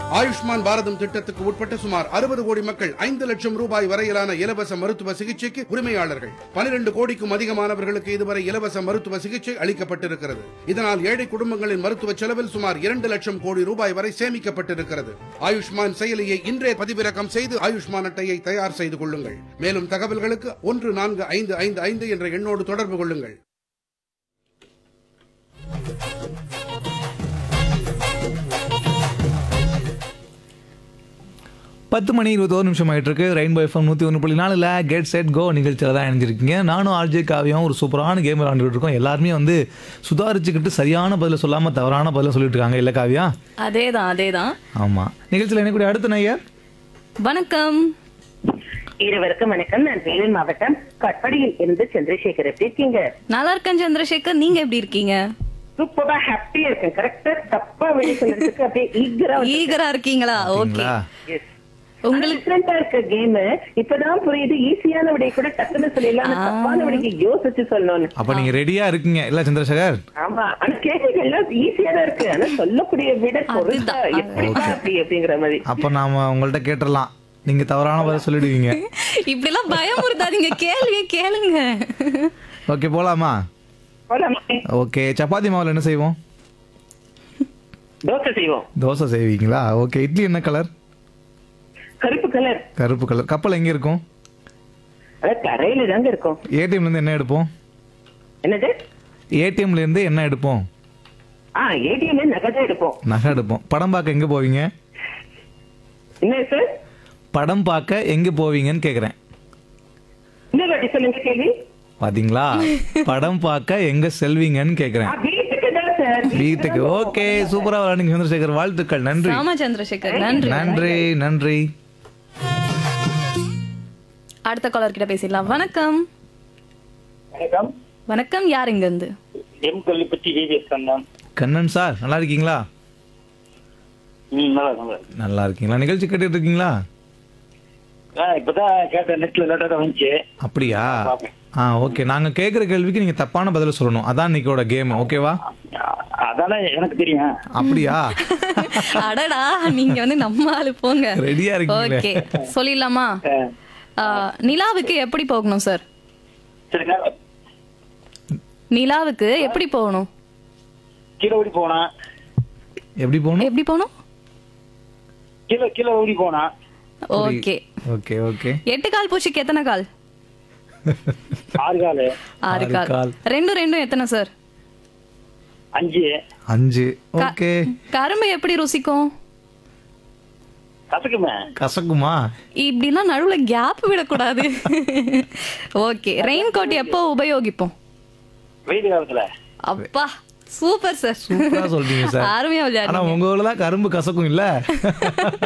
ஆயுஷ்மான் பாரதம் திட்டத்துக்கு உட்பட்ட சுமார் அறுபது கோடி மக்கள் ஐந்து லட்சம் ரூபாய் வரையிலான இலவச மருத்துவ சிகிச்சைக்கு உரிமையாளர்கள் பனிரெண்டு கோடிக்கும் அதிகமானவர்களுக்கு இதுவரை இலவச மருத்துவ சிகிச்சை அளிக்கப்பட்டிருக்கிறது இதனால் ஏழை குடும்பங்களின் மருத்துவ செலவில் சுமார் இரண்டு லட்சம் கோடி ரூபாய் வரை சேமிக்கப்பட்டிருக்கிறது ஆயுஷ்மான் செயலியை இன்றே பதிவிறக்கம் செய்து ஆயுஷ்மான் அட்டையை தயார் செய்து கொள்ளுங்கள் மேலும் தகவல்களுக்கு ஒன்று நான்கு ஐந்து ஐந்து ஐந்து என்ற எண்ணோடு தொடர்பு கொள்ளுங்கள் பத்து மணி இருபத்தோரு நிமிஷம் ஆயிட்டு இருக்கு ரெயின்போ எஃப்எம் நூற்றி ஒன்று புள்ளி நாலில் கெட் செட் கோ நிகழ்ச்சியில் தான் இணைஞ்சிருக்கீங்க நானும் ஆர்ஜே காவியம் ஒரு சூப்பரான கேம் விளாண்டுட்டு இருக்கோம் எல்லாருமே வந்து சுதாரிச்சுக்கிட்டு சரியான பதில சொல்லாமல் தவறான பதில சொல்லிட்டு இருக்காங்க இல்லை காவியா அதேதான் அதேதான் ஆமாம் நிகழ்ச்சியில் இணைக்கூடிய அடுத்த நையர் வணக்கம் இருவருக்கும் வணக்கம் நான் வேலூர் மாவட்டம் கட்படியில் இருந்து சந்திரசேகர் எப்படி இருக்கீங்க நல்லா இருக்கேன் சந்திரசேகர் நீங்க எப்படி இருக்கீங்க சூப்பரா ஹாப்பியா இருக்கேன் கரெக்டா தப்பா வெளியே சொல்றதுக்கு அப்படியே ஈகரா ஈகரா இருக்கீங்களா ஓகே சரிங்களா உங்களுக்கு டிஃபரெண்டா இருக்க கேம் இப்பதான் புரியுது ஈஸியான விடைய கூட டக்குன்னு சொல்லிடலாம் ஆனா தப்பான விடைக்கு யோசிச்சு சொல்லணும்னு அப்போ நீங்கள் ரெடியாக இருக்கீங்க இல்லை சந்திரசேகர் ஆமா ஆனா கேள்விகள் எல்லாம் ஈஸியா தான் இருக்கு ஆனா சொல்லக்கூடிய விட பொருத்தா அதுதான். எப்படிப்பா அப்படி அப்படிங்கிற மாதிரி அப்போ நாம் உங்கள்கிட்ட கேட்டுடலாம் நீங்கள் தவறான பதில் சொல்லிடுவீங்க இப்படி எல்லாம் பயமுறுத்தாதீங்க கேள்வியே கேளுங்க ஓகே போகலாமா போலாமே ஓகே சப்பாத்தி மாவில் என்ன செய்வோம் தோசை செய்வோம் தோசை செய்வீங்களா ஓகே இட்லி என்ன கலர் கருப்பு கலர் கருப்பு கலர் கப்பல் எங்கே இருக்கும் அதான் கரையில தாங்க இருக்கும் ஏடிஎம்லேருந்து என்ன எடுப்போம் என்னது ஏடிஎம்லேருந்து என்ன எடுப்போம் ஆ ஏடிஎம் நகை எடுப்போம் நகை எடுப்போம் படம் பார்க்க எங்கே போவீங்க என்ன சார் படம் பார்க்க எங்கே போவீங்கன்னு கேட்குறேன் இன்னொரு வாட்டி சொல்லுங்க கேள்வி பாத்தீங்களா படம் பார்க்க எங்க செல்வீங்கன்னு ஆ, கேக்குறேன் வீட்டுக்கு தான் சார் வீட்டுக்கு ஓகே சூப்பரா விளையாடுங்க சந்திரசேகர் வாழ்த்துக்கள் நன்றி ஆமா சந்திரசேகர் நன்றி நன்றி நன்றி அடுத்த காலர் கிட்ட பேசிடலாம் வணக்கம் வணக்கம் வணக்கம் யார் இங்க இருந்து M Kollipatti VVS Kannan Kannan sir நல்லா இருக்கீங்களா ம் நல்லா நல்லா நல்லா இருக்கீங்களா நிகழ்ச்சி கேட்டுட்டு இருக்கீங்களா ஆ இப்பதான் கேட்டேன் நெட்ல லேட்டா தான் வந்துச்சு அப்படியா பார்ப்பேன். ஆ ஓகே நாங்க கேக்குற கேள்விக்கு நீங்க தப்பான பதில சொல்லணும் அதான் இன்னைக்கோட கேம் ஓகேவா அ- அதானே எனக்கு தெரியும் அப்படியா அடடா நீங்க வந்து நம்ம ஆளு போங்க ரெடியா இருக்கீங்களே ஓகே சொல்லிடலாமா ஆ, ஆ, நிலாவுக்கு எப்படி போகணும் சார் சரிங்க நிலாவுக்கு எப்படி போகணும் கீழே ஓடி போனா எப்படி போகணும் எப்படி போகணும் கீழே கீழே ஓடி போனா ஓகே ஓகே ஓகே எட்டு கால் பூச்சிக்கு எத்தனை கால் ஆறு காலு ஆறு ஆறு கால் கால். ரெண்டும் ரெண்டும் எத்தனை சார் அஞ்சு அஞ்சு க- ஓகே கரும்பு எப்படி ருசிக்கும் கசக்குமே கசக்குமா இப்படிலாம் நடுவுல கேப் விடக்கூடாது ஓகே ரெயின் கோட் எப்போ உபயோகிப்போம் வெயில் காலத்துல அப்பா சூப்பர் சார் சூப்பரா சொல்றீங்க சார் அருமையா ஆனா விளையாடுங்க உங்க ஊர்ல தான் கரும்பு கசக்கும் இல்ல